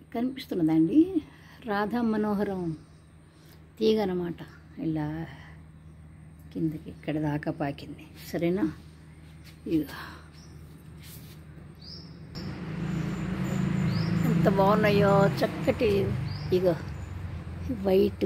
కనిపిస్తున్నదండి రాధా మనోహరం తీగ అనమాట ఇలా కిందకి ఇక్కడ దాకా పాకింది సరేనా ఇక ఎంత బాగున్నాయో చక్కటి ఇగ వైట్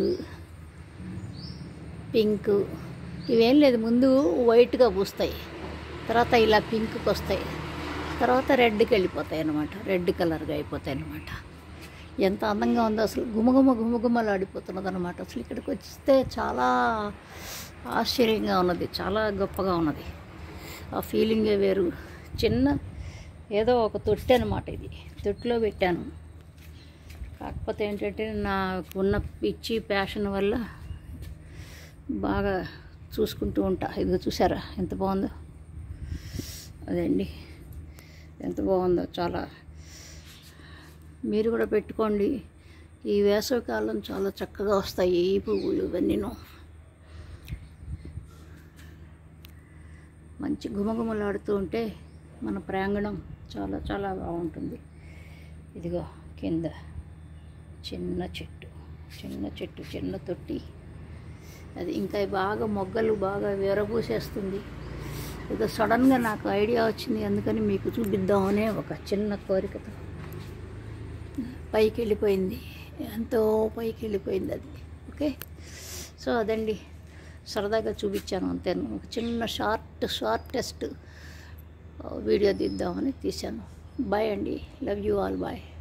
పింక్ ఇవేం లేదు ముందు వైట్గా పూస్తాయి తర్వాత ఇలా పింక్కి వస్తాయి తర్వాత రెడ్కి వెళ్ళిపోతాయి అన్నమాట రెడ్ కలర్గా అయిపోతాయి అన్నమాట ఎంత అందంగా ఉందో అసలు గుమగుమ గుమగుమలు ఆడిపోతున్నది అనమాట అసలు ఇక్కడికి వస్తే చాలా ఆశ్చర్యంగా ఉన్నది చాలా గొప్పగా ఉన్నది ఆ ఫీలింగే వేరు చిన్న ఏదో ఒక తొట్టి అనమాట ఇది తొట్టిలో పెట్టాను కాకపోతే ఏంటంటే నాకున్న పిచ్చి ప్యాషన్ వల్ల బాగా చూసుకుంటూ ఉంటా ఇదిగో చూసారా ఎంత బాగుందో అదండి ఎంత బాగుందో చాలా మీరు కూడా పెట్టుకోండి ఈ వేసవికాలం చాలా చక్కగా వస్తాయి ఈ పువ్వులు ఇవన్నీను మంచి గుమగుమలాడుతూ ఉంటే మన ప్రాంగణం చాలా చాలా బాగుంటుంది ఇదిగో కింద చిన్న చెట్టు చిన్న చెట్టు చిన్న తొట్టి అది ఇంకా బాగా మొగ్గలు బాగా విరబూసేస్తుంది ఏదో సడన్గా నాకు ఐడియా వచ్చింది అందుకని మీకు చూపిద్దామనే ఒక చిన్న కోరికతో పైకి వెళ్ళిపోయింది ఎంతో పైకి వెళ్ళిపోయింది అది ఓకే సో అదండి సరదాగా చూపించాను అంతేను ఒక చిన్న షార్ట్ షార్టెస్ట్ వీడియో తీద్దామని తీశాను బాయ్ అండి లవ్ యూ ఆల్ బాయ్